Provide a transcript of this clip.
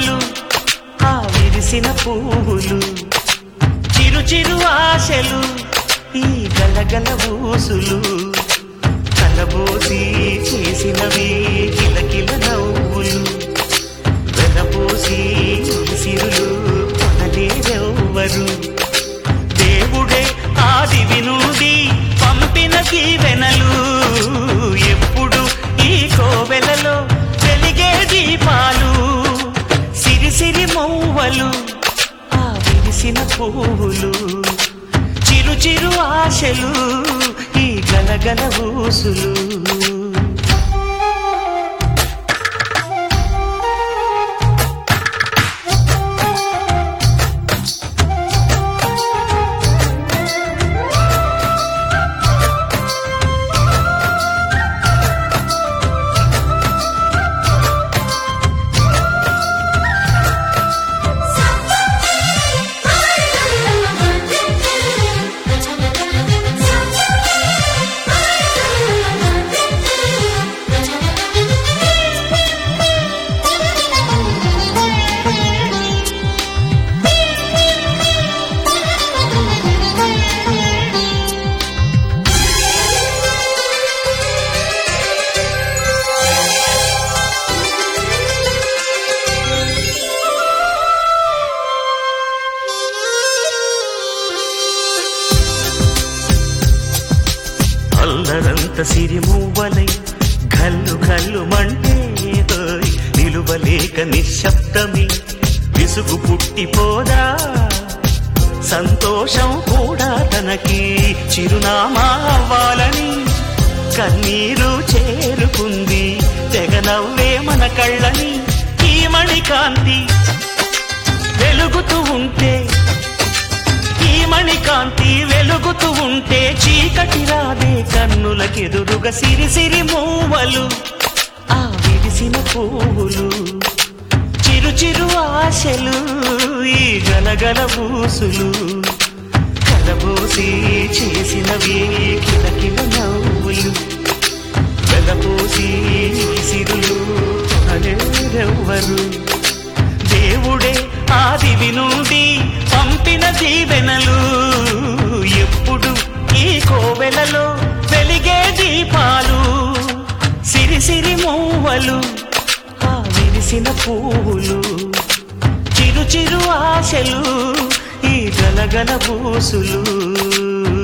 మూవలు ఆ విరిసిన పువ్వులు చిరు చిరు ఆశలు ఈ గలగల ఊసులు కలబోసి చేసినవి కిలకిల నవ్వులు వెలపోసి సిరులు కొనలేరెవ్వరు దేవుడే ఆదివి నుండి పంపిన దీవెనలు ఎప్పుడు ఈ కోవెలలో వెలిగే దీపాలు సిరి సిరి మౌవలు ఆ విరిసిన పువ్వులు చిరు చిరు ఆశలు ఈ గలగల ఊసులు అల్లరంత సిరిమూవలై గల్లు గల్లు మంటే హోయ్, నిలువలేక నిశ్శబ్దమి విసుగు పుట్టిపోదా సంతోషం కూడా తనకి చిరునామా అవ్వాలని కన్నీరు చేరుకుంది తెగ నవ్వే మన కళ్ళని ఈ మణికాంతి వెలుగుతూ ఉంటే ఈ మణికాంతి వెలుగుతూ ఉంటే చీకటి రాదే కన్నులకెదురుగా సిరి సిరి మూవలు ఆ విరిసిన పువ్వులు చిరు చిరు ఆశలు ఈ గలగల ఊసులు కలబోసి చేసినవి కిలకిల నవ్వులు వెలపోసి సిరులు అనేరెవ్వరు దేవుడే ఆదివి నుండి పంపిన దీవెనలు ఎప్పుడు ఈ కోవెలలో వెలిగే దీపాలు సిరి సిరి మూవలు ఆ విరిసిన పువ్వులు చిరు చిరు ఆశలు ఈ గలగల బూసులు